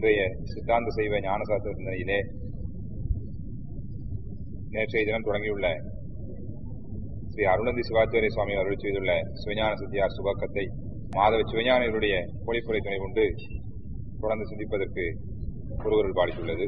இன்றைய சித்தாந்த செய்வ ஞானசாஸ்திர சிந்தனையிலே நேற்றைய தினம் தொடங்கியுள்ள ஸ்ரீ அருணந்தி சிவாச்சாரிய சுவாமி அருள் செய்துள்ள சிவஞான சித்தியார் சுபக்கத்தை மாதவ சிவஞானிகளுடைய பொழிப்புரை துணை கொண்டு தொடர்ந்து சிந்திப்பதற்கு ஒருவர்கள் பாடித்துள்ளது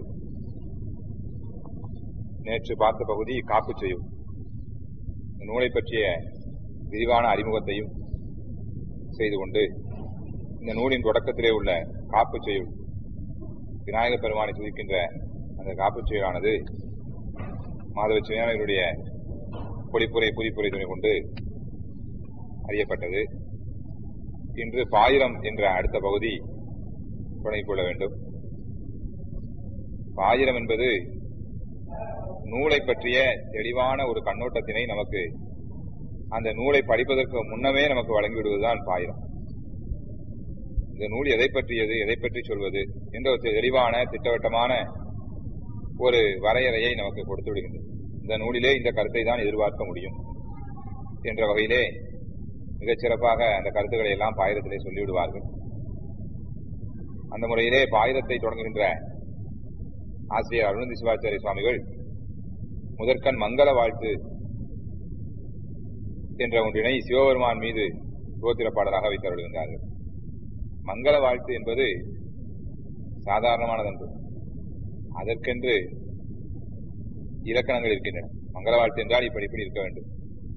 நேற்று பார்த்த பகுதி காப்பு செய்யும் நூலை பற்றிய விரிவான அறிமுகத்தையும் செய்து கொண்டு இந்த நூலின் தொடக்கத்திலே உள்ள காப்பு செய்யுள் விநாயகப் பெருமானை துதிக்கின்ற அந்த காப்பு செயலானது மாதவ சிவஞானிகளுடைய பொழிப்புரை புதிப்புரை துணை கொண்டு அறியப்பட்டது இன்று பாயிரம் என்ற அடுத்த பகுதி தொடங்கிக் கொள்ள வேண்டும் பாயிரம் என்பது நூலை பற்றிய தெளிவான ஒரு கண்ணோட்டத்தினை நமக்கு அந்த நூலை படிப்பதற்கு முன்னமே நமக்கு வழங்கிவிடுவதுதான் பாயிரம் இந்த நூல் எதை பற்றியது எதை பற்றி சொல்வது என்ற ஒரு தெளிவான திட்டவட்டமான ஒரு வரையறையை நமக்கு கொடுத்து விடுகின்றது இந்த நூலிலே இந்த கருத்தை தான் எதிர்பார்க்க முடியும் என்ற வகையிலே மிகச் சிறப்பாக அந்த கருத்துக்களை எல்லாம் பாயிரத்திலே சொல்லிவிடுவார்கள் அந்த முறையிலே பாயிரத்தை தொடங்குகின்ற ஆசிரியர் அருணந்தி சிவாச்சாரிய சுவாமிகள் முதற்கண் மங்கள வாழ்த்து என்ற ஒன்றினை சிவபெருமான் மீது சோத்திர பாடலாக வைத்தருள்கின்றார்கள் மங்கள வாழ்த்து என்பது சாதாரணமானதன்று அதற்கென்று இலக்கணங்கள் இருக்கின்றன மங்கள வாழ்த்து என்றால் இப்படி இப்படி இருக்க வேண்டும்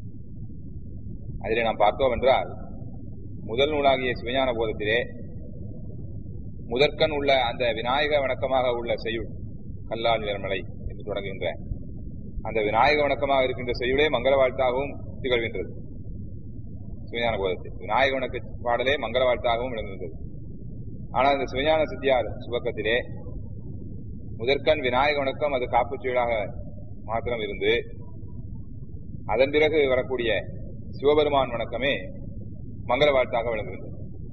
அதிலே நாம் பார்த்தோம் என்றால் முதல் நூலாகிய சிவஞான போதத்திலே முதற்கண் உள்ள அந்த விநாயக வணக்கமாக உள்ள செய்யுள் கல்லால் நிறமலை என்று தொடங்குகின்ற அந்த விநாயக வணக்கமாக இருக்கின்ற செய்யுளே மங்கள வாழ்த்தாகவும் திகழ்கின்றது சிவஞான போதத்தில் விநாயக வணக்க பாடலே மங்கள வாழ்த்தாகவும் விளங்குகின்றது ஆனால் இந்த சிவஞான சித்தியார் சுபக்கத்திலே முதற்கண் விநாயக வணக்கம் அது காப்புச் செயலாக மாத்திரம் இருந்து அதன் பிறகு வரக்கூடிய சிவபெருமான் வணக்கமே மங்கள வாழ்த்தாக விளங்குகின்றது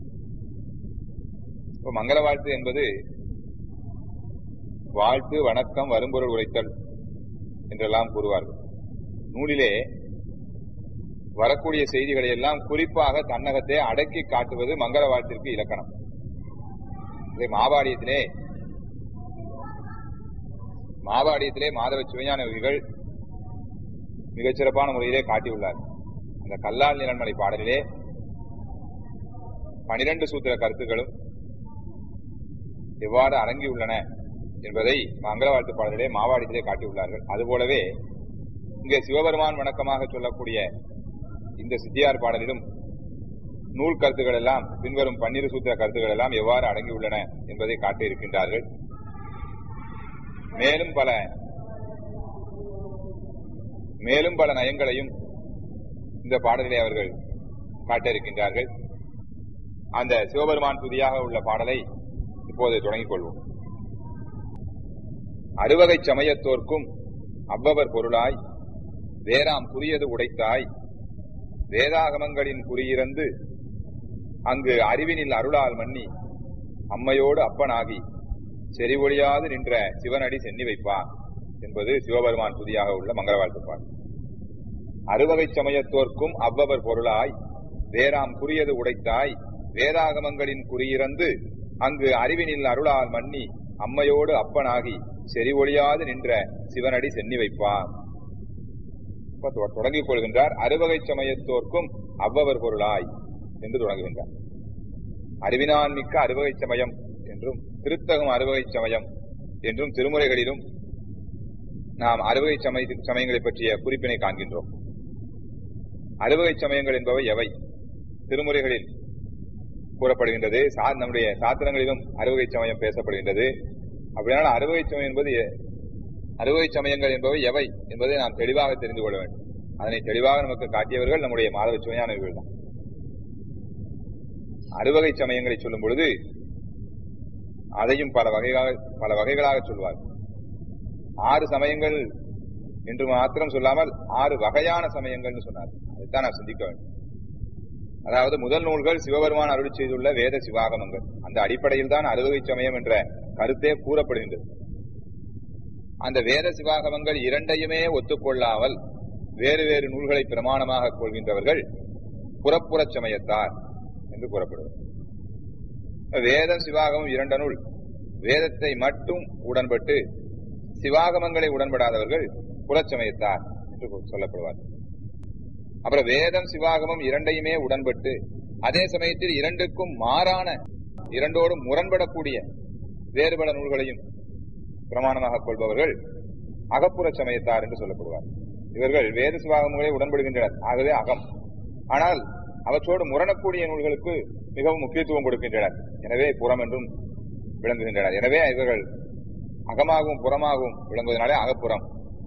இப்போ மங்கள வாழ்த்து என்பது வாழ்த்து வணக்கம் வரும்பொருள் உரைத்தல் என்றெல்லாம் கூறுவார்கள் நூலிலே வரக்கூடிய செய்திகளை எல்லாம் குறிப்பாக தன்னகத்தை அடக்கி காட்டுவது மங்கள வாழ்த்திற்கு இலக்கணம் இதை மாபாடியத்திலே மாபாடியத்திலே மாதவ சிவஞான விதிகள் மிகச்சிறப்பான முறையிலே காட்டியுள்ளார் அந்த கல்லால் நிலன்மலை பாடலிலே பனிரெண்டு சூத்திர கருத்துக்களும் எவ்வாறு அரங்கியுள்ளன என்பதை மங்கள வாழ்த்து பாடலிலே மாவாடியிலே காட்டியுள்ளார்கள் அதுபோலவே இங்கே சிவபெருமான் வணக்கமாக சொல்லக்கூடிய இந்த சித்தியார் பாடலிலும் நூல் கருத்துக்கள் எல்லாம் பின்வரும் பன்னிரு சூத்திர கருத்துக்கள் எல்லாம் எவ்வாறு அடங்கியுள்ளன என்பதை காட்டியிருக்கின்றார்கள் மேலும் பல மேலும் பல நயங்களையும் இந்த பாடலிலே அவர்கள் காட்டியிருக்கின்றார்கள் அந்த சிவபெருமான் துதியாக உள்ள பாடலை இப்போது தொடங்கிக் கொள்வோம் அறுவகை சமயத்தோர்க்கும் அவ்வவர் பொருளாய் வேறாம் புரியது உடைத்தாய் வேதாகமங்களின் குறியிறந்து அங்கு அறிவினில் அருளால் மன்னி அம்மையோடு அப்பனாகி செறிவொழியாது நின்ற சிவனடி சென்னி வைப்பான் என்பது சிவபெருமான் துதியாக உள்ள மங்கள வாழ்த்துப்பான் அறுவகை சமயத்தோர்க்கும் அவ்வவர் பொருளாய் வேறாம் குறியது உடைத்தாய் வேதாகமங்களின் குறியிறந்து அங்கு அறிவினில் அருளால் மன்னி அம்மையோடு அப்பனாகி செறிவொழியாது நின்ற சிவனடி சென்னி வைப்பான் தொடங்கிக் கொள்கின்றார் அறுவகை சமயத்தோர்க்கும் அவ்வவர் பொருளாய் என்று தொடங்குகின்றார் அறிவினான் மிக்க அறுவகை சமயம் என்றும் திருத்தகம் அறுவகை சமயம் என்றும் திருமுறைகளிலும் நாம் அறுவகை சமய சமயங்களை பற்றிய குறிப்பினை காண்கின்றோம் அறுவகை சமயங்கள் என்பவை எவை திருமுறைகளில் கூறப்படுகின்றது நம்முடைய சாத்திரங்களிலும் அறுவகை சமயம் பேசப்படுகின்றது அப்படியானால் அறுவகை சமயம் என்பது அறுவகை சமயங்கள் என்பவை எவை என்பதை நாம் தெளிவாக தெரிந்து கொள்ள வேண்டும் அதனை தெளிவாக நமக்கு காட்டியவர்கள் நம்முடைய மாதவ சிவஞானவர்கள் தான் அறுவகை சமயங்களை சொல்லும் பொழுது அதையும் பல வகைகளாக பல வகைகளாக சொல்வார் ஆறு சமயங்கள் என்று மாத்திரம் சொல்லாமல் ஆறு வகையான சமயங்கள்னு சொன்னார் அதைத்தான் நான் சிந்திக்க வேண்டும் அதாவது முதல் நூல்கள் சிவபெருமான் அருள் செய்துள்ள வேத சிவாகமங்கள் அந்த அடிப்படையில் தான் அறுவகை சமயம் என்ற கருத்தே கூறப்படுகின்றது அந்த வேத சிவாகமங்கள் இரண்டையுமே ஒத்துக்கொள்ளாமல் வேறு வேறு நூல்களை பிரமாணமாக கொள்கின்றவர்கள் புறப்புறச் சமயத்தார் என்று கூறப்படுவது வேதம் சிவாகமும் இரண்ட நூல் வேதத்தை மட்டும் உடன்பட்டு சிவாகமங்களை உடன்படாதவர்கள் புறச்சமயத்தார் என்று சொல்லப்படுவார் அப்புறம் வேதம் சிவாகமம் இரண்டையுமே உடன்பட்டு அதே சமயத்தில் இரண்டுக்கும் மாறான இரண்டோடும் முரண்படக்கூடிய வேறுபட நூல்களையும் பிரமாணமாக கொள்பவர்கள் அகப்புற சமயத்தார் என்று சொல்லப்படுவார் இவர்கள் வேத சிவாகமங்களை உடன்படுகின்றனர் ஆகவே அகம் ஆனால் அவற்றோடு முரணக்கூடிய நூல்களுக்கு மிகவும் முக்கியத்துவம் கொடுக்கின்றனர் எனவே புறம் என்றும் விளங்குகின்றனர் எனவே இவர்கள் அகமாகவும் புறமாகவும் விளங்குவதனாலே அகப்புறம்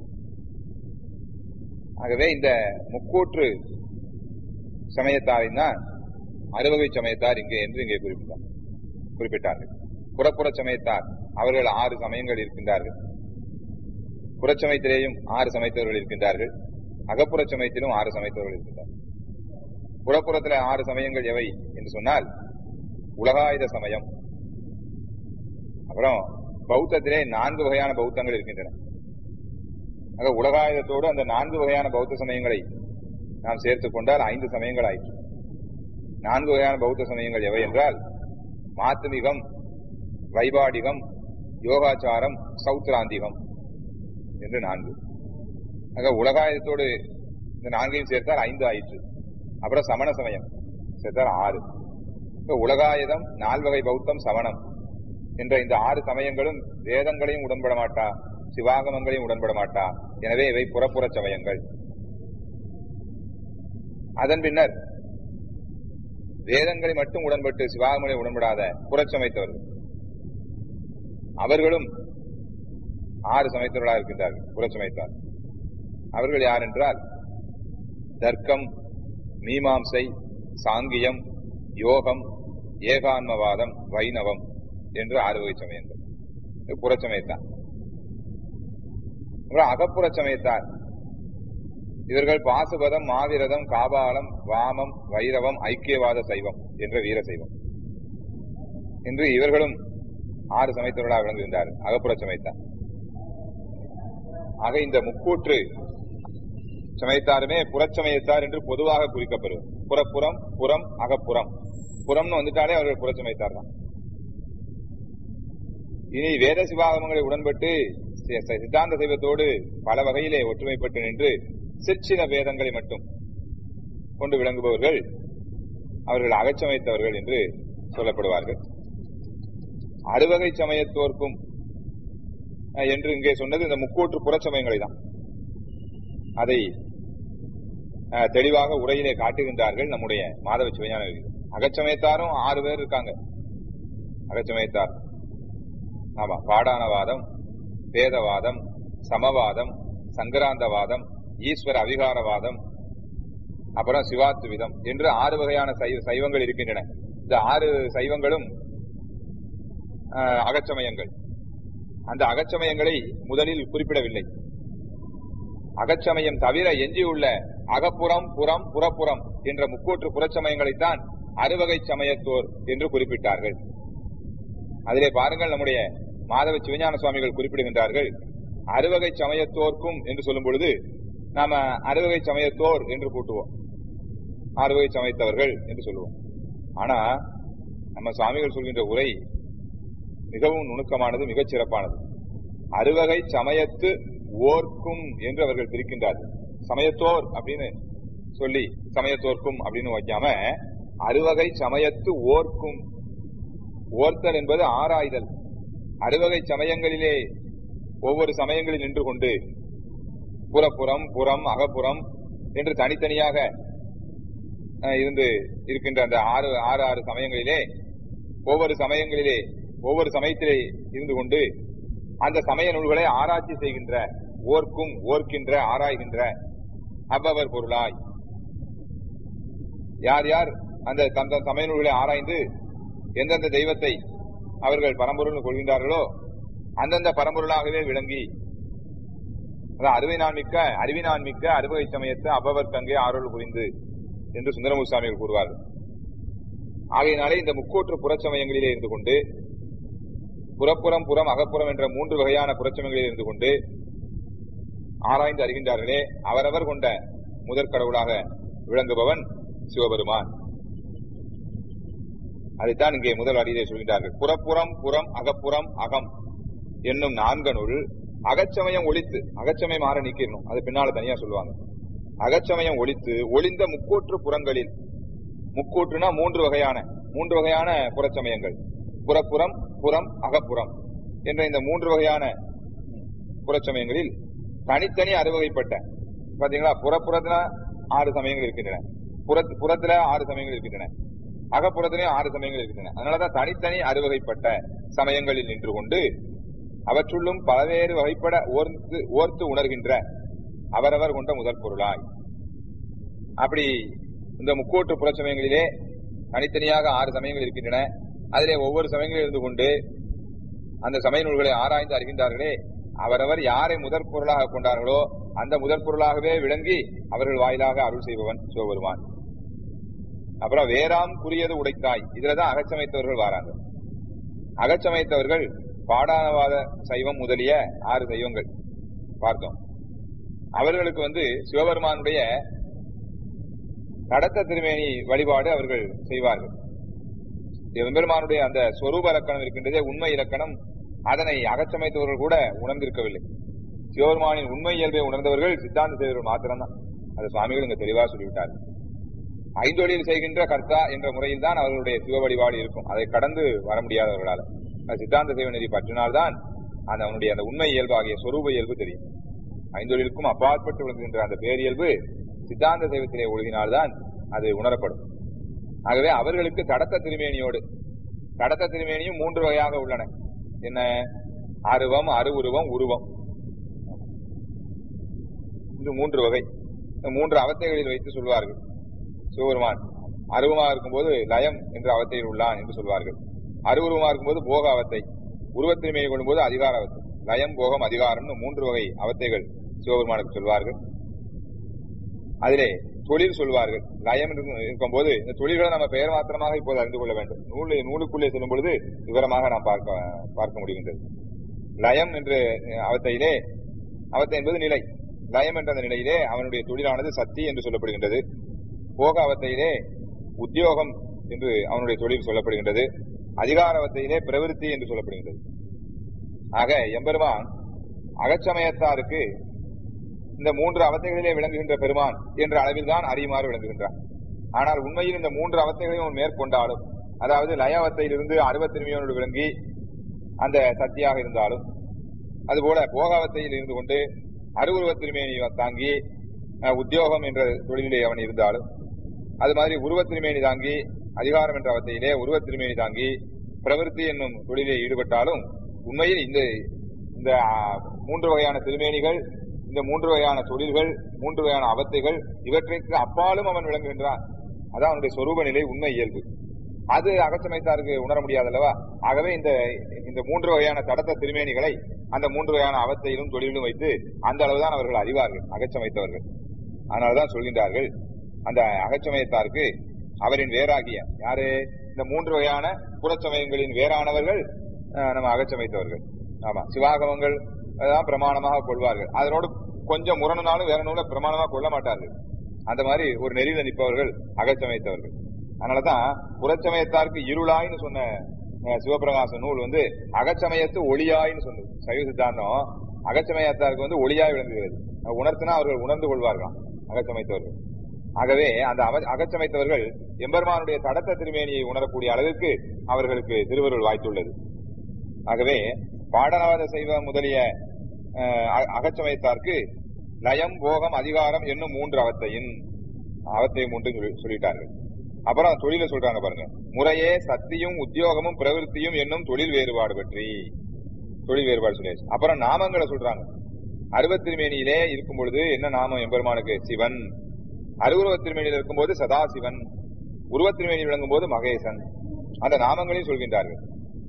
ஆகவே இந்த முக்கூற்று சமயத்தாரின் தான் அறுவகை சமயத்தார் இங்கே என்று இங்கே குறிப்பிட்டார் குறிப்பிட்டார்கள் புறப்புற சமயத்தார் அவர்கள் ஆறு சமயங்கள் இருக்கின்றார்கள் புறச்சமயத்திலேயும் ஆறு சமயத்தவர்கள் இருக்கின்றார்கள் அகப்புற சமயத்திலும் ஆறு சமயத்தவர்கள் இருக்கின்றார்கள் புறப்புறத்தில் ஆறு சமயங்கள் எவை என்று சொன்னால் உலகாயுத சமயம் அப்புறம் பௌத்தத்திலே நான்கு வகையான பௌத்தங்கள் இருக்கின்றன ஆக உலகாயுதத்தோடு அந்த நான்கு வகையான பௌத்த சமயங்களை நாம் சேர்த்துக் கொண்டால் ஐந்து சமயங்கள் ஆயிற்று நான்கு வகையான பௌத்த சமயங்கள் எவை என்றால் மாத்துமிகம் வைபாடிகம் யோகாச்சாரம் சௌத்ராந்திகம் என்று நான்கு ஆக உலகாயுதத்தோடு இந்த நான்கையும் சேர்த்தால் ஐந்து ஆயிற்று அப்புறம் சமண சமயம் சேர்த்தால் ஆறு உலகாயுதம் நால்வகை பௌத்தம் சமணம் என்ற இந்த ஆறு சமயங்களும் வேதங்களையும் உடன்பட மாட்டா சிவாகமங்களையும் உடன்பட மாட்டா எனவே இவை புறப்புற சமயங்கள் அதன் பின்னர் வேதங்களை மட்டும் உடன்பட்டு சிவாகமங்களை உடன்படாத புறச்சமைத்தவர்கள் அவர்களும் ஆறு சமைத்தவர்களாக இருக்கின்றார்கள் புறச்சமைத்தார் அவர்கள் யார் என்றால் தர்க்கம் மீமாம்சை சாங்கியம் யோகம் ஏகான்மவாதம் வைணவம் என்று ஆறு வகை சமயங்கள் புறச்சமயத்தார் அகப்புற சமயத்தார் இவர்கள் பாசுபதம் மாவிரதம் காபாலம் வாமம் வைரவம் ஐக்கியவாத சைவம் என்ற வீர சைவம் என்று இவர்களும் ஆறு சமயத்தவர்களாக விளங்குகின்றார்கள் அகப்புற சமயத்தார் ஆக இந்த முக்கூற்று சமயத்தாருமே புறச்சமயத்தார் என்று பொதுவாக குறிக்கப்பெறும் புறப்புறம் புறம் அகப்புறம் புறம்னு வந்துட்டாலே அவர்கள் புறச்சமயத்தார் தான் இனி வேத சிவாகமங்களை உடன்பட்டு சித்தாந்த சைவத்தோடு பல வகையிலே ஒற்றுமைப்பட்டு நின்று சிற்சில வேதங்களை மட்டும் கொண்டு விளங்குபவர்கள் அவர்கள் அகச்சமயத்தவர்கள் என்று சொல்லப்படுவார்கள் அறுவகை சமயத்தோர்க்கும் என்று இங்கே சொன்னது இந்த முக்கூற்று புறச்சமயங்களை தான் அதை தெளிவாக உரையிலே காட்டுகின்றார்கள் நம்முடைய மாதவ சிவஞான அகச்சமயத்தாரும் ஆறு பேர் இருக்காங்க அகச்சமயத்தார் ஆமா பாடானவாதம் வேதவாதம் சமவாதம் சங்கராந்தவாதம் ஈஸ்வர அவிகாரவாதம் அப்புறம் சிவாத்துவிதம் என்று ஆறு வகையான சைவங்கள் இருக்கின்றன இந்த ஆறு சைவங்களும் அகச்சமயங்கள் அந்த அகச்சமயங்களை முதலில் குறிப்பிடவில்லை அகச்சமயம் தவிர எஞ்சியுள்ள அகப்புறம் புறம் புறப்புறம் என்ற முக்கூற்று புறச்சமயங்களைத்தான் அறுவகை சமயத்தோர் என்று குறிப்பிட்டார்கள் அதிலே பாருங்கள் நம்முடைய மாதவ சிவஞான சுவாமிகள் குறிப்பிடுகின்றார்கள் அறுவகை சமயத்தோர்க்கும் என்று சொல்லும் பொழுது நாம அறுவகை சமயத்தோர் என்று கூட்டுவோம் அறுவகை சமயத்தவர்கள் என்று சொல்லுவோம் ஆனா நம்ம சுவாமிகள் சொல்கின்ற உரை மிகவும் நுணுக்கமானது மிகச் சிறப்பானது அறுவகை சமயத்து ஓர்க்கும் என்று அவர்கள் பிரிக்கின்றார்கள் சமயத்தோர் அப்படின்னு சொல்லி சமயத்தோர்க்கும் அப்படின்னு வைக்காம அறுவகை சமயத்து ஓர்க்கும் ஓர்த்தல் என்பது ஆராய்தல் அறுவகை சமயங்களிலே ஒவ்வொரு சமயங்களில் நின்று கொண்டு புறப்புறம் புறம் அகப்புறம் என்று தனித்தனியாக இருந்து இருக்கின்ற அந்த ஆறு ஆறு ஆறு சமயங்களிலே ஒவ்வொரு சமயங்களிலே ஒவ்வொரு சமயத்திலே இருந்து கொண்டு அந்த சமய நூல்களை ஆராய்ச்சி செய்கின்ற ஓர்க்கும் ஓர்க்கின்ற ஆராய்கின்ற அவ்வவர் பொருளாய் யார் யார் அந்த தந்த சமய நூல்களை ஆராய்ந்து எந்தெந்த தெய்வத்தை அவர்கள் பரம்பொருள் கொள்கின்றார்களோ அந்தந்த பரம்பொருளாகவே விளங்கி அறுவை மிக்க அறிவினான் மிக்க அறுவகை சமயத்து அபவர் தங்கை ஆரோல் புரிந்து என்று சுந்தரமுசாமிகள் கூறுவார்கள் ஆகையினாலே இந்த முக்கூற்று புறச்சமயங்களிலே இருந்து கொண்டு புறப்புறம் புறம் அகப்புறம் என்ற மூன்று வகையான புறச்சமயங்களில் இருந்து கொண்டு ஆராய்ந்து அறிகின்றார்களே அவரவர் கொண்ட முதற் கடவுளாக விளங்குபவன் சிவபெருமான் அதைத்தான் இங்கே முதல் அடியிலே சொல்கிறார்கள் புறப்புறம் புறம் அகப்புறம் அகம் என்னும் நான்கனுள் அகச்சமயம் ஒழித்து அகச்சமயம் ஆற நீக்கிடணும் அது பின்னால தனியா சொல்லுவாங்க அகச்சமயம் ஒழித்து ஒளிந்த முக்கூற்று புறங்களில் முக்கூற்றுனா மூன்று வகையான மூன்று வகையான புறச்சமயங்கள் புறப்புறம் புறம் அகப்புறம் என்ற இந்த மூன்று வகையான புறச்சமயங்களில் தனித்தனி அறுவகைப்பட்ட பாத்தீங்களா புறப்புறத்துல ஆறு சமயங்கள் இருக்கின்றன புறத் புறத்துல ஆறு சமயங்கள் இருக்கின்றன அகப்புறத்திலேயும் ஆறு சமயங்கள் இருக்கின்றன அதனாலதான் தனித்தனி அறுவகைப்பட்ட சமயங்களில் நின்று கொண்டு அவற்றுள்ளும் பல்வேறு வகைப்பட ஓர்ந்து ஓர்த்து உணர்கின்ற அவரவர் கொண்ட முதற் பொருளாய் அப்படி இந்த முக்கூட்டு புறச்சமயங்களிலே தனித்தனியாக ஆறு சமயங்கள் இருக்கின்றன அதிலே ஒவ்வொரு சமயங்களில் இருந்து கொண்டு அந்த சமய நூல்களை ஆராய்ந்து அறிகின்றார்களே அவரவர் யாரை முதற் பொருளாக கொண்டார்களோ அந்த முதற் பொருளாகவே விளங்கி அவர்கள் வாயிலாக அருள் செய்பவன் சிவபெருமான் அப்புறம் வேறாம் குறியது உடைத்தாய் இதுலதான் அகச்சமைத்தவர்கள் வாராங்க அகச்சமைத்தவர்கள் பாடானவாத சைவம் முதலிய ஆறு சைவங்கள் பார்த்தோம் அவர்களுக்கு வந்து சிவபெருமானுடைய கடத்த திருமேனி வழிபாடு அவர்கள் செய்வார்கள் எம்பெருமானுடைய அந்த ஸ்வரூப இலக்கணம் இருக்கின்றதே உண்மை இலக்கணம் அதனை அகச்சமைத்தவர்கள் கூட உணர்ந்திருக்கவில்லை சிவபெருமானின் உண்மை இயல்பை உணர்ந்தவர்கள் சித்தாந்த செய்தவர்கள் மாத்திரம்தான் அது சுவாமிகள் இங்க தெளிவா சொல்லிவிட்டார் ஐந்தொழில் செய்கின்ற கர்த்தா என்ற முறையில் தான் அவர்களுடைய சிவ வழிபாடு இருக்கும் அதை கடந்து வர முடியாதவர்களால் அது சித்தாந்த செய்வ நெறி பற்றினால்தான் அந்த அவனுடைய அந்த உண்மை இயல்பாகிய சொரூப இயல்பு தெரியும் ஐந்தொழிலுக்கும் அப்பாற்பட்டு விளங்குகின்ற அந்த பேரியல்பு சித்தாந்த சைவத்திலே ஒழுகினால்தான் அது உணரப்படும் ஆகவே அவர்களுக்கு தடத்த திருமேனியோடு தடத்த திருமேனியும் மூன்று வகையாக உள்ளன என்ன அருவம் அருவுருவம் உருவம் இது மூன்று வகை இந்த மூன்று அவத்தைகளில் வைத்து சொல்வார்கள் சிவபெருமான் அருவமாக இருக்கும்போது லயம் என்ற அவத்தையில் உள்ளான் என்று சொல்வார்கள் அருவுருவமாக இருக்கும்போது போக அவத்தை உருவத்திருமையை கொள்ளும்போது அதிகார அவத்தை லயம் போகம் அதிகாரம்னு மூன்று வகை அவத்தைகள் சிவபெருமானுக்கு சொல்வார்கள் அதிலே தொழில் சொல்வார்கள் லயம் இருக்கும் போது இந்த தொழில்களை நம்ம பெயர் மாத்திரமாக இப்போது அறிந்து கொள்ள வேண்டும் நூல் நூலுக்குள்ளே செல்லும் பொழுது விவரமாக நாம் பார்க்க பார்க்க முடிகின்றது லயம் என்ற அவத்தையிலே அவத்தை என்பது நிலை லயம் என்ற அந்த நிலையிலே அவனுடைய தொழிலானது சக்தி என்று சொல்லப்படுகின்றது போக அவத்தையிலே உத்தியோகம் என்று அவனுடைய தொழில் சொல்லப்படுகின்றது அதிகாரவத்தையிலே பிரவிற்த்தி என்று சொல்லப்படுகின்றது ஆக எம்பெருமான் அகச்சமயத்தாருக்கு இந்த மூன்று அவத்தைகளிலே விளங்குகின்ற பெருமான் என்ற அளவில் தான் அறியுமாறு விளங்குகின்றான் ஆனால் உண்மையில் இந்த மூன்று அவத்தைகளையும் அவன் மேற்கொண்டாலும் அதாவது லயவத்தையிலிருந்து அறுபத்திருமையோடு விளங்கி அந்த சக்தியாக இருந்தாலும் அதுபோல போகாவத்தையில் இருந்து கொண்டு அருவுருவத் திருமேனியை தாங்கி உத்தியோகம் என்ற தொழிலிலே அவன் இருந்தாலும் அது மாதிரி உருவத் திருமேனி தாங்கி அதிகாரம் என்ற அவத்தையிலே உருவத் திருமேனி தாங்கி பிரவருத்தி என்னும் தொழிலே ஈடுபட்டாலும் உண்மையில் இந்த இந்த மூன்று வகையான திருமேனிகள் இந்த மூன்று வகையான தொழில்கள் மூன்று வகையான அவத்தைகள் இவற்றிற்கு அப்பாலும் அவன் விளங்குகின்றான் அதான் அவனுடைய சொரூப நிலை உண்மை இயல்பு அது அகச்சமைத்தாருக்கு உணர முடியாதல்லவா ஆகவே இந்த இந்த மூன்று வகையான தடத்த திருமேனிகளை அந்த மூன்று வகையான அவத்தையிலும் தொழிலும் வைத்து அந்த அளவுதான் அவர்கள் அறிவார்கள் அகச்சமைத்தவர்கள் அதனால்தான் சொல்கின்றார்கள் அந்த அகச்சமயத்தாருக்கு அவரின் வேறாகிய யாரு இந்த மூன்று வகையான புறச்சமயங்களின் வேறானவர்கள் நம்ம அகச்சமைத்தவர்கள் ஆமா சிவாகமங்கள் தான் பிரமாணமாக கொள்வார்கள் அதனோடு கொஞ்சம் முரணுனாலும் வேற நூலை பிரமாணமாக கொள்ள மாட்டார்கள் அந்த மாதிரி ஒரு நெறியில நிற்பவர்கள் அகச்சமயத்தவர்கள் அதனாலதான் புறச்சமயத்தாருக்கு இருளாயின்னு சொன்ன சிவபிரகாச நூல் வந்து அகச்சமயத்து ஒளியாயின்னு சொன்னது சைவ சித்தாந்தம் அகச்சமயத்தாருக்கு வந்து ஒளியாய் விளங்குகிறது உணர்த்தினா அவர்கள் உணர்ந்து கொள்வார்களாம் அகச்சமைத்தவர்கள் ஆகவே அந்த அகச்சமைத்தவர்கள் எம்பெருமானுடைய தடத்த திருமேனியை உணரக்கூடிய அளவிற்கு அவர்களுக்கு திருவருள் வாய்த்துள்ளது ஆகவே பாடநாத செய்வ முதலிய அகச்சமயத்தார்க்கு லயம் போகம் அதிகாரம் என்னும் மூன்று அவத்தையின் அவத்தை மூன்று சொல்லிட்டார்கள் அப்புறம் தொழில சொல்றாங்க பாருங்க முறையே சக்தியும் உத்தியோகமும் பிரவருத்தியும் என்னும் தொழில் வேறுபாடு பற்றி தொழில் வேறுபாடு சொல்லி அப்புறம் நாமங்களை சொல்றாங்க அருவத்திருமேனியிலே இருக்கும் பொழுது என்ன நாமம் எம்பெருமானுக்கு சிவன் அருவுருவத் திருமேனியில் இருக்கும்போது சதாசிவன் உருவத் திருமேனி விளங்கும் போது மகேசன் அந்த நாமங்களையும் சொல்கின்றார்கள்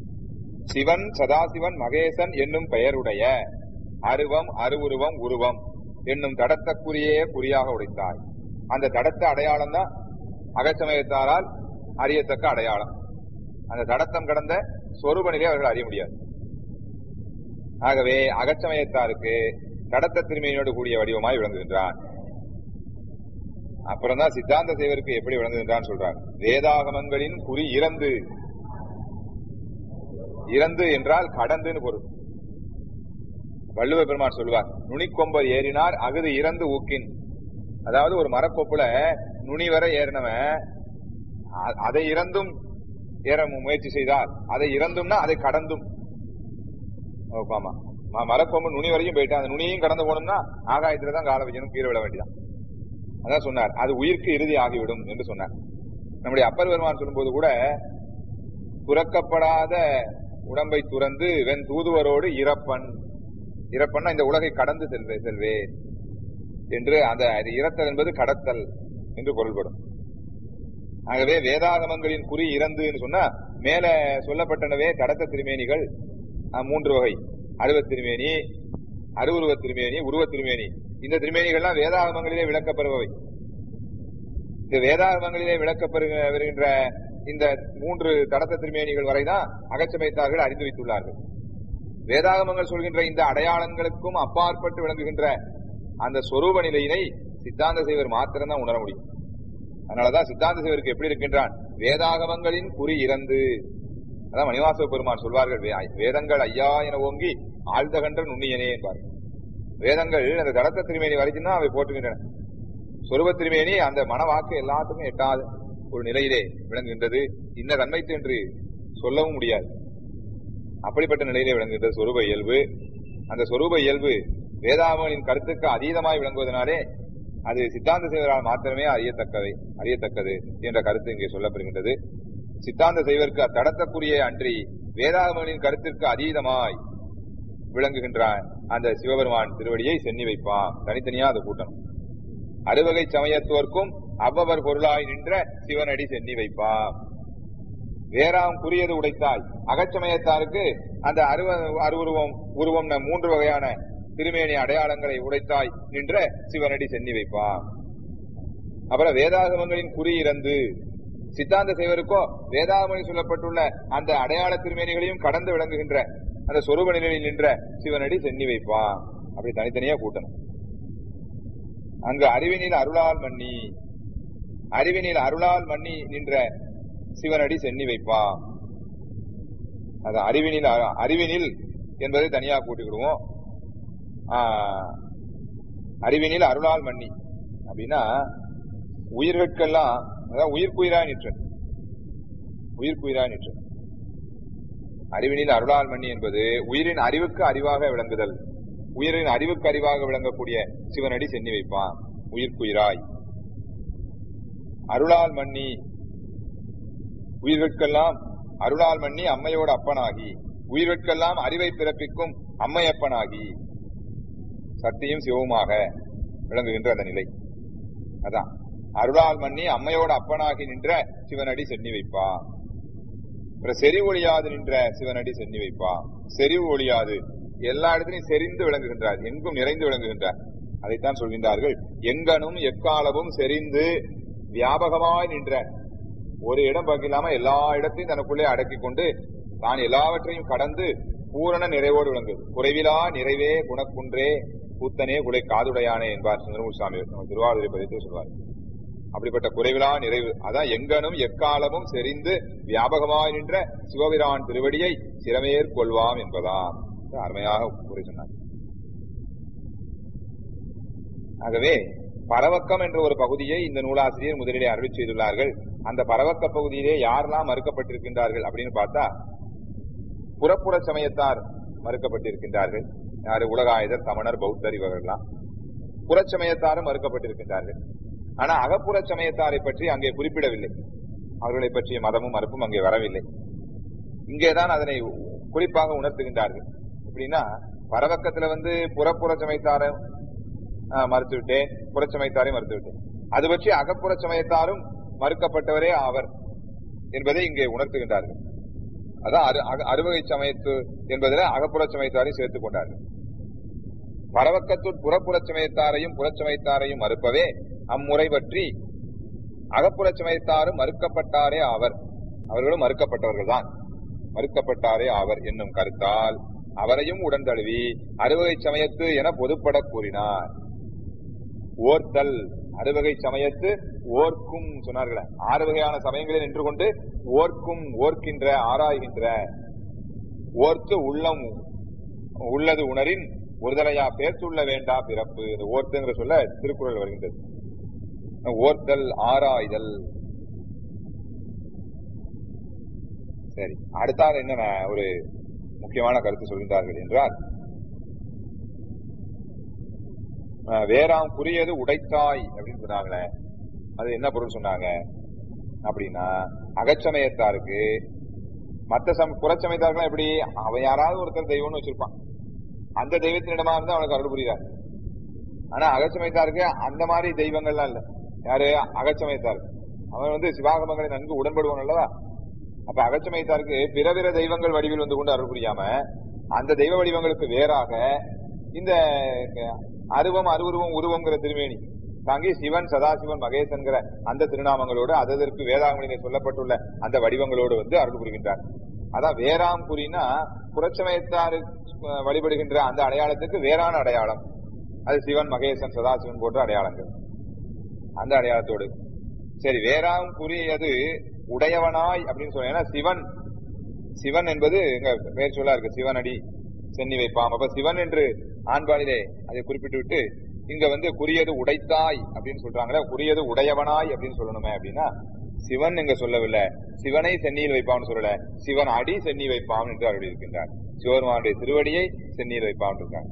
சிவன் சதாசிவன் மகேசன் என்னும் பெயருடைய அருவம் அருவுருவம் உருவம் என்னும் தடத்தக்குரியே குறியாக உடைத்தாய் அந்த தடத்த அடையாளம் தான் அகச்சமயத்தாரால் அறியத்தக்க அடையாளம் அந்த தடத்தம் கடந்த சொரூப நிலையை அவர்கள் அறிய முடியாது ஆகவே அகச்சமயத்தாருக்கு தடத்த திருமையினோடு கூடிய வடிவமாய் விளங்குகின்றான் அப்புறம் தான் சித்தாந்த சேவருக்கு எப்படி விளங்குகின்றான் சொல்றாங்க வேதாகமங்களின் குறி இறந்து இறந்து என்றால் கடந்துன்னு பொருள் வள்ளுவ பெருமான் சொல்லுவார் நுனிக்கொம்பர் ஏறினார் அகுது இறந்து ஊக்கின் அதாவது ஒரு மரக்கொப்புல நுனி வரை ஏறினவன் அ- அதை இறந்தும் ஏற மு- முயற்சி செய்தால் அதை இறந்தும்னா அதை கடந்தும் ஆமா ம- மரக்கொம்பு நுனி வரையும் போயிட்டு அந்த நுனியையும் கடந்து போகணும்னா ஆகாயத்துல தான் கால வைக்கணும் கீழே விட வேண்டியதான் அதான் சொன்னார் அது உயிர்க்கு இறுதி ஆகிவிடும் என்று சொன்னார் நம்முடைய அப்பர் பெருமான் சொல்லும்போது கூட துறக்கப்படாத உடம்பை துறந்து வெண் தூதுவரோடு இறப்பன் இறப்பன்னா இந்த உலகை கடந்து செல்வே செல்வே என்று அந்த அது இறத்தல் என்பது கடத்தல் என்று பொருள்படும் ஆகவே வேதாகமங்களின் குறி இறந்துன்னு சொன்னா மேல சொல்லப்பட்டனவே கடத்த திருமேனிகள் அஹ், மூன்று வகை அருவத் திருமேனி அருவுருவ திருமேனி உருவ திருமேனி இந்த திருமேனிகள்லாம் வேதாகமங்களிலே விளக்கப்பெறுபவை இந்த வேதாகமங்களிலே விளக்கப்பெறு வருகின்ற இந்த மூன்று கடத்த திருமேனிகள் வரைதான் அகச்சமைத்தார்கள் அறிந்து வைத்துள்ளார்கள் வேதாகமங்கள் சொல்கின்ற இந்த அடையாளங்களுக்கும் அப்பாற்பட்டு விளங்குகின்ற அந்த சொரூப நிலையினை சித்தாந்த செய்வர் மாத்திரம்தான் உணர முடியும் அதனாலதான் சித்தாந்த செய்வருக்கு எப்படி இருக்கின்றான் வேதாகமங்களின் குறி இறந்து அதான் மணிவாச பெருமான் சொல்வார்கள் வே- வேதங்கள் ஐயா என ஓங்கி ஆழ்ந்தகன்ற நுண்ணியனே என்பார் வேதங்கள் அந்த கடத்த திருமேனி வரைக்கும் தான் அவை போட்டுகின்றன சொருப திருமேனி அந்த மனவாக்கு எல்லாத்துக்கும் எட்டாது ஒரு நிலையிலே விளங்குகின்றது இன்ன தன்மைத்து என்று சொல்லவும் முடியாது அப்படிப்பட்ட நிலையிலே விளங்குகின்ற சொரூப இயல்பு அந்த சொரூப இயல்பு வேதாகமனின் கருத்துக்கு அதீதமாய் விளங்குவதனாலே அது சித்தாந்த செய்வரால் மாத்திரமே அறியத்தக்கது அறியத்தக்கது என்ற கருத்து இங்கே சொல்லப்படுகின்றது சித்தாந்த செய்வருக்கு அத்தடத்தக்குரிய அன்றி வேதாகமனின் கருத்திற்கு அதீதமாய் விளங்குகின்ற அந்த சிவபெருமான் திருவடியை சென்னி வைப்பான் தனித்தனியா அதை கூட்டணும் அறுவகை சமயத்தோர்க்கும் அவ்வவர் பொருளாய் நின்ற சிவனடி சென்னி வைப்பான் வேறாம் குறியது உடைத்தாய் அகச்சமயத்தாருக்கு அந்த அருவ அருவுருவம் உருவம் நம் மூன்று வகையான திருமேனி அடையாளங்களை உடைத்தாய் நின்ற சிவனடி சென்னி வைப்பான் அப்புறம் வேதாகமங்களின் குறி இறந்து சித்தாந்த செய்வருக்கோ வேதாகமணி சொல்லப்பட்டுள்ள அந்த அடையாள திருமேனிகளையும் கடந்து விளங்குகின்ற அந்த சொரூப நிலையில் நின்ற சிவனடி சென்னி வைப்பான் அப்படி தனித்தனியா கூட்டணும் அங்கு அறிவினில் அருளால் மன்னி அறிவினில் அருளால் மன்னி நின்ற சிவனடி சென்னி வைப்பான் அது அறிவினில் அ- அறிவினில் என்பதை தனியா கூட்டிக்கிடுவோம் ஆஹ், அறிவினில் அருளால் மன்னி அப்படின்னா உயிர்களுக்கெல்லாம் அதாவது உயிர்க்குயிராய் நிற்று உயிர்க்குயிராய் நிற்று அறிவினில் அருளால் மன்னி என்பது உயிரின் அறிவுக்கு அறிவாக விளங்குதல் உயிரின் அறிவுக்கு அறிவாக விளங்கக்கூடிய சிவனடி சென்னி வைப்பான் உயிர்க்குயிராய் அருளால் மன்னி உயிர்கட்கெல்லாம் அருளால் மன்னி அம்மையோட அப்பனாகி உயிர்கட்கெல்லாம் அறிவை பிறப்பிக்கும் அம்மையப்பனாகி சக்தியும் சிவவுமாக விளங்குகின்ற அந்த நிலை அதான் அருளால் மன்னி அம்மையோட அப்பனாகி நின்ற சிவனடி சென்னி வைப்பா அப்புறம் செறி ஒளியாது நின்ற சிவனடி சென்னி வைப்பா செறிவு ஒளியாது எல்லா இடத்திலையும் செறிந்து விளங்குகின்றார் எங்கும் நிறைந்து விளங்குகின்றார் அதைத்தான் சொல்கின்றார்கள் எங்கனும் எக்காலமும் செறிந்து வியாபகமாய் நின்ற ஒரு இடம் பாக்கில்லாம எல்லா இடத்தையும் தனக்குள்ளே அடக்கிக் கொண்டு தான் எல்லாவற்றையும் கடந்து பூரண நிறைவோடு விளங்குது குறைவிலா நிறைவே குணக்குன்றே கூத்தனே குலை காதுடையானே என்பார் சுந்தரமூர் சுவாமி நம்ம திருவாரூரை பதித்து சொல்வார் அப்படிப்பட்ட குறைவிலா நிறைவு அதான் எங்கனும் எக்காலமும் செறிந்து வியாபகமாய் நின்ற சிவபிரான் திருவடியை சிறமேற் கொள்வாம் என்பதாம் என்று அருமையாக கூறி சொன்னார் ஆகவே பரவக்கம் என்ற ஒரு பகுதியை இந்த நூலாசிரியர் முதலிலே அறிவிச் செய்துள்ளார்கள் அந்த பரவக்க பகுதியிலே யாரெல்லாம் மறுக்கப்பட்டிருக்கின்றார்கள் அப்படின்னு பார்த்தா புறப்புற சமயத்தார் மறுக்கப்பட்டிருக்கின்றார்கள் யாரு உலகாயுதர் சமணர் பௌத்தர் இவர்கள்லாம் புறச்சமயத்தாரும் மறுக்கப்பட்டிருக்கின்றார்கள் ஆனா அகப்புற சமயத்தாரை பற்றி அங்கே குறிப்பிடவில்லை அவர்களை பற்றிய மதமும் மறுப்பும் அங்கே வரவில்லை இங்கேதான் அதனை குறிப்பாக உணர்த்துகின்றார்கள் எப்படின்னா பரவக்கத்துல வந்து புறப்புற சமயத்தாரை ஆஹ், மறுத்து விட்டேன் புறச்சமயத்தாரை மறுத்து விட்டேன் அது பற்றி அகப்புற சமயத்தாரும் மறுக்கப்பட்டவரே ஆவர் என்பதை இங்கே உணர்த்துகின்றார்கள் அதான் அரு- அக- அறுவகை சமயத்து என்பதில் அகப்புற சமயத்தாரை சேர்த்துக் கொண்டார்கள் பரவக்கத்துள் புறப்புற சமயத்தாரையும் புறச்சமயத்தாரையும் மறுப்பவே அம்முறை பற்றி அகப்புற சமயத்தாரும் மறுக்கப்பட்டாரே ஆவர் அவர்களும் மறுக்கப்பட்டவர்கள் தான் மறுக்கப்பட்டாரே ஆவர் என்னும் கருத்தால் அவரையும் உடன் தழுவி அறுவகை சமயத்து என பொதுப்பட கூறினார் ஓர்த்தல் அறுவகை சமயத்து ஓர்க்கும் சொன்னார்களே ஆறு வகையான சமயங்களில் நின்று கொண்டு ஓர்க்கும் ஓர்க்கின்ற ஆராய்கின்ற ஓர்த்து உள்ளம் உள்ளது உணரின் ஒருதலையா பேர்த்துள்ள வேண்டா பிறப்பு இந்த ஓர்த்துங்கிற சொல்ல திருக்குறள் வருகின்றது ஓர்த்தல் ஆராய்தல் சரி அடுத்தாக என்ன ஒரு முக்கியமான கருத்து சொல்கின்றார்கள் என்றால் அஹ், வேறாம் குறியது உடைத்தாய் அப்படின்னு சொன்னாங்களே அது என்ன பொருள் சொன்னாங்க அப்படின்னா அகச்சமயத்தாருக்கு மத்த சம புறச்சமயத்தாருக்குலாம் எப்படி அவன் யாராவது ஒருத்தர் தெய்வம்னு வச்சிருப்பான் அந்த தெய்வத்தினிடமா இருந்து அவனுக்கு அருள் புரியுறாரு ஆனா அகச்சமயத்தாருக்கு அந்த மாதிரி தெய்வங்கள்லாம் இல்ல யாரு அகச்சமயத்தாருக்கு அவன் வந்து சிவாகமங்களை நன்கு உடன்படுவான் அல்லவா அப்ப அகச்சமயத்தாருக்கு பிற பிற தெய்வங்கள் வடிவில் வந்து கொண்டு அருள் புரியாம அந்த தெய்வ வடிவங்களுக்கு வேறாக இந்த அருவம் அருவுருவம் உருவங்கிற திருமேனி தாங்கி சிவன் சதாசிவன் மகேசன்கிற அந்த திருநாமங்களோடு அதற்கு வேதாங்கலிலே சொல்லப்பட்டுள்ள அந்த வடிவங்களோடு வந்து அருள் புரிகின்றார் அதான் வேறாம் குறினா புறச்சமயத்தாரு அஹ், வழிபடுகின்ற அந்த அடையாளத்துக்கு வேறான அடையாளம் அது சிவன் மகேசன் சதாசிவன் போன்ற அடையாளங்கள் அந்த அடையாளத்தோடு சரி வேறாம் குறியது உடையவனாய் அப்படின்னு சொல்ல ஏன்னா சிவன் சிவன் என்பது எங்க பெயர் சொல்லா இருக்கு சிவனடி சென்னி வைப்பாம் அப்ப சிவன் என்று ஆண்பாலிலே அதை குறிப்பிட்டு விட்டு இங்க வந்து குறியது உடைத்தாய் அப்படின்னு சொல்றாங்களே குறியது உடையவனாய் அப்படின்னு சொல்லணுமே அப்படின்னா சிவன் இங்க சொல்லவில்லை சிவனை சென்னியில் வைப்பான்னு சொல்லல சிவன் அடி சென்னி வைப்பான் என்று அருள் இருக்கின்றார் சிவருமானுடைய திருவடியை சென்னியில் வைப்பான் இருக்காங்க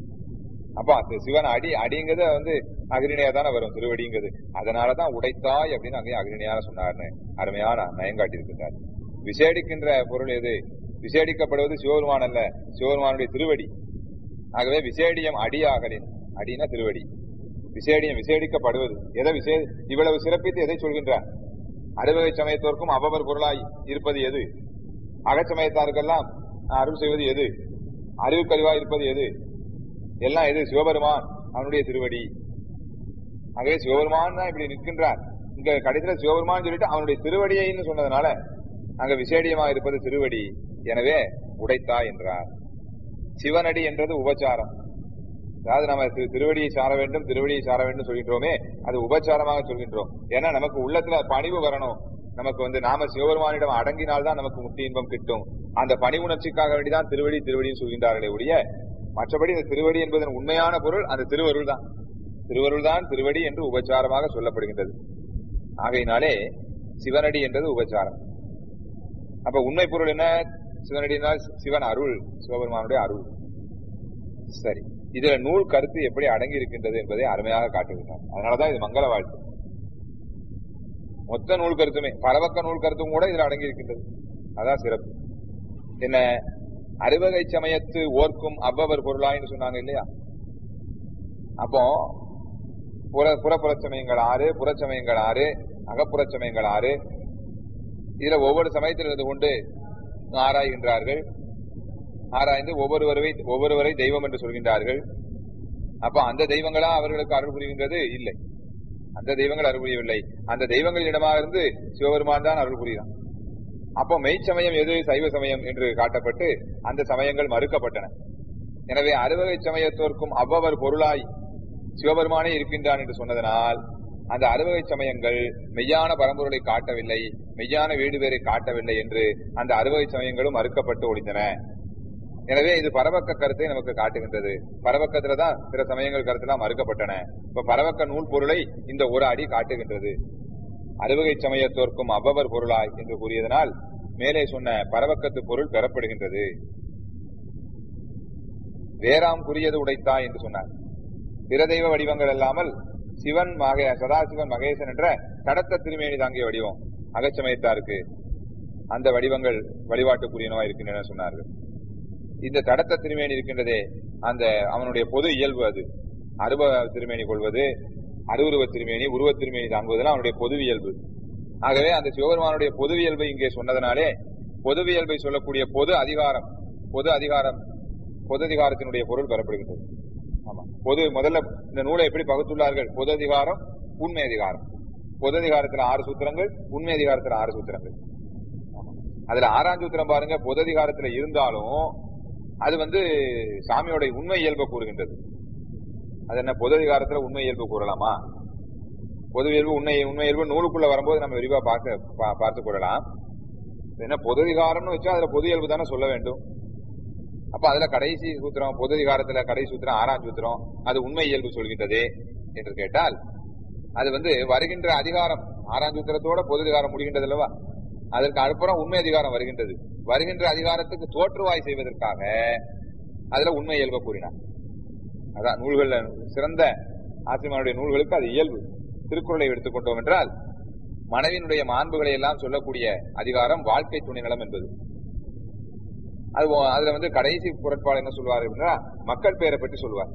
அப்ப அந்த சிவன் அடி அடிங்கிறது வந்து அகிரிணையா தானே வரும் திருவடிங்கிறது அதனாலதான் உடைத்தாய் அப்படின்னு அங்கே அகிரிணையான சொன்னார்னு அருமையான நயங்காட்டி இருக்கின்றார் விசேடிக்கின்ற பொருள் எது விசேடிக்கப்படுவது சிவபெருமான் அல்ல சிவபெருமானுடைய திருவடி ஆகவே விசேடியம் அடியாகலின் அடினா திருவடி விசேடியம் விசேடிக்கப்படுவது எதை விசே இவ்வளவு சிறப்பித்து எதை சொல்கின்றார் அறுவகை சமயத்தோர்க்கும் அவவர் பொருளாய் இருப்பது எது அகச்சமயத்தாருக்கெல்லாம் அருள் செய்வது எது அறிவுக்கறிவா இருப்பது எது எல்லாம் எது சிவபெருமான் அவனுடைய திருவடி ஆகவே சிவபெருமான் தான் இப்படி நிற்கின்றார் இங்க கடைசியில சிவபெருமான் சொல்லிட்டு அவனுடைய திருவடியைன்னு சொன்னதுனால அங்க விசேடியமா இருப்பது திருவடி எனவே உடைத்தா என்றார் சிவனடி என்றது உபச்சாரம் அதாவது நம்ம திரு- திருவடியை சார வேண்டும் திருவடியை சார வேண்டும் சொல்கின்றோமே அது உபச்சாரமாக சொல்கின்றோம் ஏன்னா நமக்கு உள்ளத்துல பணிவு வரணும் நமக்கு வந்து நாம சிவபெருமானிடம் அடங்கினால்தான் நமக்கு முக்தி இன்பம் கிட்டும் அந்த பணிவுணர்ச்சிக்காக வேண்டிதான் திருவடி திருவடின்னு சொல்கின்றார்களே ஒழிய மற்றபடி இந்த திருவடி என்பதன் உண்மையான பொருள் அந்த திருவருள் தான் திருவருள் தான் திருவடி என்று உபச்சாரமாக சொல்லப்படுகின்றது ஆகையினாலே சிவனடி என்றது உபச்சாரம் அப்ப உண்மை பொருள் என்ன சிவனடினால் சிவன் அருள் சிவபெருமானுடைய அருள் சரி இதுல நூல் கருத்து எப்படி அடங்கி இருக்கின்றது என்பதை அருமையாக காட்டுகின்றார் அதனாலதான் இது மங்கள வாழ்த்து மொத்த நூல் கருத்துமே பரவக்க நூல் கருத்தும் கூட இதுல அடங்கி இருக்கின்றது அதான் சிறப்பு என்ன அறுவகை சமயத்து ஓர்க்கும் அவ்வவர் பொருளாயின்னு சொன்னாங்க இல்லையா அப்போ புற புறப்புறச்சமயங்கள் ஆறு புறச்சமயங்கள் ஆறு அகப்புறச்சமயங்கள் ஆறு இதுல ஒவ்வொரு சமயத்தில் இருந்து கொண்டு ஆராய்கின்றார்கள் ஆராய்ந்து ஒவ்வொருவரை ஒவ்வொருவரை தெய்வம் என்று சொல்கின்றார்கள் அப்ப அந்த தெய்வங்களா அவர்களுக்கு அருள் புரிகின்றது இல்லை அந்த தெய்வங்கள் அருள் புரியவில்லை அந்த தெய்வங்களிடமாக இருந்து சிவபெருமான் தான் அருள் புரிகிறான் அப்போ மெய்ச்சமயம் எது சைவ சமயம் என்று காட்டப்பட்டு அந்த சமயங்கள் மறுக்கப்பட்டன எனவே அறுவகை சமயத்தோர்க்கும் அவ்வவர் பொருளாய் சிவபெருமானே இருக்கின்றான் என்று சொன்னதனால் அந்த அறுவகை சமயங்கள் மெய்யான பரம்பொருளை காட்டவில்லை மெய்யான வீடு பேரை காட்டவில்லை என்று அந்த அறுவகை சமயங்களும் மறுக்கப்பட்டு ஒழிந்தன எனவே இது பரவக்க கருத்தை நமக்கு காட்டுகின்றது பரவக்கத்துல தான் பிற சமயங்கள் கருத்தெல்லாம் மறுக்கப்பட்டன இப்ப பரவக்க நூல் பொருளை இந்த ஒரு அடி காட்டுகின்றது அறுவகை சமயத்தோர்க்கும் அவ்வவர் பொருளாய் என்று கூறியதனால் மேலே சொன்ன பரவக்கத்து பொருள் பெறப்படுகின்றது வேறாம் குறியது உடைத்தாய் என்று சொன்னார் பிற தெய்வ வடிவங்கள் அல்லாமல் சிவன் மகே சதாசிவன் மகேசன் என்ற கடத்த திருமேனி தாங்கிய வடிவம் அகச்சமயத்தாருக்கு அந்த வடிவங்கள் வழிபாட்டுக்குரியனவா இருக்கின்றன சொன்னார்கள் இந்த தடத்த திருமேனி இருக்கின்றதே அந்த அவனுடைய பொது இயல்பு அது அருவ திருமேனி கொள்வது அருவுருவ திருமேனி உருவ திருமேனி தாங்குவதெல்லாம் அவனுடைய பொது இயல்பு ஆகவே அந்த சிவபெருமானுடைய பொது இயல்பை இங்கே சொன்னதனாலே பொது இயல்பை சொல்லக்கூடிய பொது அதிகாரம் பொது அதிகாரம் பொது அதிகாரத்தினுடைய பொருள் பெறப்படுகின்றது ஆமா பொது முதல்ல இந்த நூலை எப்படி பகுத்துள்ளார்கள் பொது அதிகாரம் உண்மை அதிகாரம் பொது அதிகாரத்துல ஆறு சூத்திரங்கள் உண்மை அதிகாரத்துல ஆறு சூத்திரங்கள் ஆமா. அதுல ஆறாம் சூத்திரம் பாருங்க பொது அதிகாரத்துல இருந்தாலும் அது வந்து சாமியோட உண்மை இயல்பை கூறுகின்றது அது என்ன பொது அதிகாரத்துல உண்மை இயல்பு கூறலாமா பொது இயல்பு உண்மை உண்மை இயல்பு நூலுக்குள்ள வரும்போது நம்ம விரிவா பார்க்க பா- பார்த்துக் கொள்ளலாம் என்ன பொது அதிகாரம்னு வச்சா அதுல பொது இயல்பு தானே சொல்ல வேண்டும் அப்ப அதுல கடைசி சூத்திரம் பொது அதிகாரத்துல கடைசி சூத்திரம் ஆறாம் சூத்திரம் அது உண்மை இயல்பு சொல்கின்றதே என்று கேட்டால் அது வந்து வருகின்ற அதிகாரம் ஆறாம் சூத்திரத்தோட பொது அதிகாரம் முடிகின்றது அல்லவா அதற்கு அப்புறம் உண்மை அதிகாரம் வருகின்றது வருகின்ற அதிகாரத்துக்கு தோற்றுவாய் செய்வதற்காக அதுல உண்மை இயல்பை கூறினார் அதான் நூல்கள்ல சிறந்த ஆசிரியனுடைய நூல்களுக்கு அது இயல்பு திருக்குறளை எடுத்துக்கொண்டோம் என்றால் மனைவியினுடைய மாண்புகளை எல்லாம் சொல்லக்கூடிய அதிகாரம் வாழ்க்கை துணை நலம் என்பது அது ஒ- அதுல வந்து கடைசி குரட்பாடு என்ன சொல்வார் அப்படின்னா மக்கள் பேரை பற்றி சொல்வார்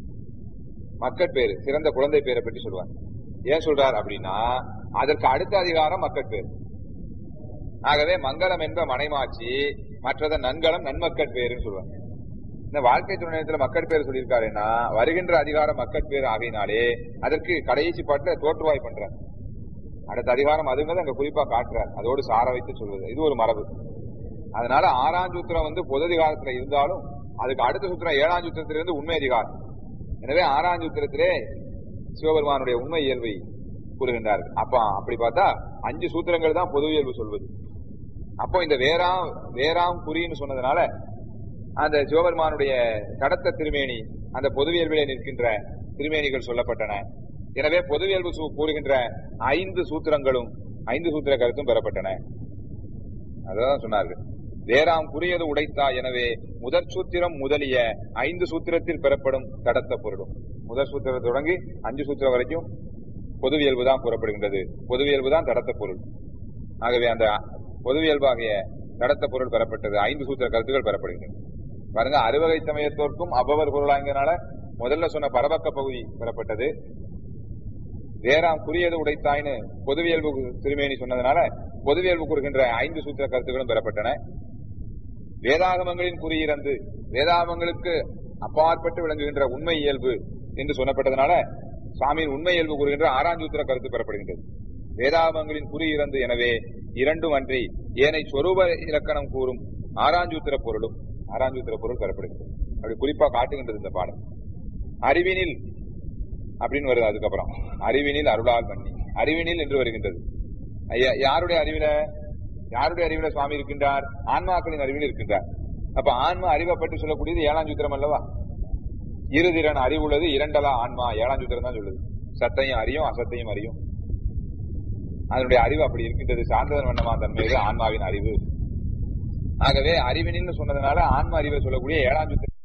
மக்கள் பேரு சிறந்த குழந்தை பேரை பற்றி சொல்வார் ஏன் சொல்றார் அப்படின்னா அதற்கு அடுத்த அதிகாரம் மக்கள் பேர் ஆகவே மங்களம் என்ப மனைமாட்சி மற்றத நன்கலம் நன்மக்கள் பேருன்னு சொல்லுவாங்க இந்த வாழ்க்கை துணையத்துல மக்கள் பேர் சொல்லியிருக்காருன்னா வருகின்ற அதிகாரம் மக்கள் பேர் ஆகையினாலே அதற்கு கடைசி பாட்டுல தோற்றுவாய் பண்றார் அடுத்த அதிகாரம் அதுங்கிறது அங்க குறிப்பா காட்டுறார் அதோடு சார வைத்து சொல்வது இது ஒரு மரபு அதனால ஆறாம் சூத்திரம் வந்து பொது அதிகாரத்துல இருந்தாலும் அதுக்கு அடுத்த சூத்திரம் ஏழாம் சூத்திரத்திலிருந்து உண்மை அதிகாரம் எனவே ஆறாம் சூத்திரத்திலே சிவபெருமானுடைய உண்மை இயல்பை கூறுகின்றார்கள் அப்ப அப்படி பார்த்தா அஞ்சு சூத்திரங்கள் தான் பொது இயல்பு சொல்வது அப்போ இந்த வேறாம் வேறாம் குறின்னு சொன்னதுனால அந்த சிவபெருமானுடைய கடத்த திருமேனி அந்த பொதுவியல்பிலே நிற்கின்ற திருமேனிகள் சொல்லப்பட்டன எனவே பொதுவியல்பு சூ- கூறுகின்ற ஐந்து சூத்திரங்களும் ஐந்து சூத்திர கருத்தும் பெறப்பட்டன அதான் சொன்னார்கள் வேறாம் குறியது உடைத்தா எனவே முதற் சூத்திரம் முதலிய ஐந்து சூத்திரத்தில் பெறப்படும் கடத்த பொருளும் முதற் சூத்திரம் தொடங்கி அஞ்சு சூத்திரம் வரைக்கும் பொதுவியல்பு தான் கூறப்படுகின்றது பொதுவியல்பு தான் தடத்த பொருள் ஆகவே அந்த பொதுவியல்பாகிய நடத்த பொருள் பெறப்பட்டது ஐந்து சூத்திர கருத்துக்கள் பெறப்படுகின்றன பாருங்க அறுவகை சமயத்தோர்க்கும் அபவர் பொருளாங்கிறனால முதல்ல சொன்ன பரபக்க பகுதி பெறப்பட்டது வேறாம் குறியது உடைத்தாய்னு பொதுவியல்பு திருமேனி சொன்னதுனால பொதுவியல்பு கூறுகின்ற ஐந்து சூத்திர கருத்துக்களும் பெறப்பட்டன வேதாகமங்களின் குறியிறந்து வேதாகமங்களுக்கு அப்பாற்பட்டு விளங்குகின்ற உண்மை இயல்பு என்று சொல்லப்பட்டதனால சுவாமியின் உண்மை இயல்பு கூறுகின்ற ஆறாம் சூத்திர கருத்து பெறப்படுகின்றது வேதாகமங்களின் குறியிறந்து எனவே இரண்டும் அன்றி ஏனை சொரூப இலக்கணம் கூறும் ஆறாஞ்சூத்திர பொருளும் ஆறாஞ்சூத்திர பொருள் பெறப்படுகிறது அப்படி குறிப்பா காட்டுகின்றது இந்த பாடம் அறிவினில் அப்படின்னு வருது அதுக்கப்புறம் அறிவினில் அருளால் மன்னி அறிவினில் என்று வருகின்றது ஐயா யாருடைய அறிவில யாருடைய அறிவில சுவாமி இருக்கின்றார் ஆன்மாக்களின் அறிவில் இருக்கின்றார் அப்ப ஆன்மா அறிவை பற்றி சொல்லக்கூடியது ஏழாம் சூத்திரம் அல்லவா இருதிறன் அறிவுள்ளது இரண்டலா ஆன்மா ஏழாம் சூத்திரம் தான் சொல்லுது சத்தையும் அறியும் அசத்தையும் அறியும் அதனுடைய அறிவு அப்படி இருக்கின்றது சார்ந்ததன் வண்ணமா தன்மையது ஆன்மாவின் அறிவு ஆகவே அறிவினில் சொன்னதுனால ஆன்ம அறிவை சொல்லக்கூடிய ஏழாம் சூத்திரம்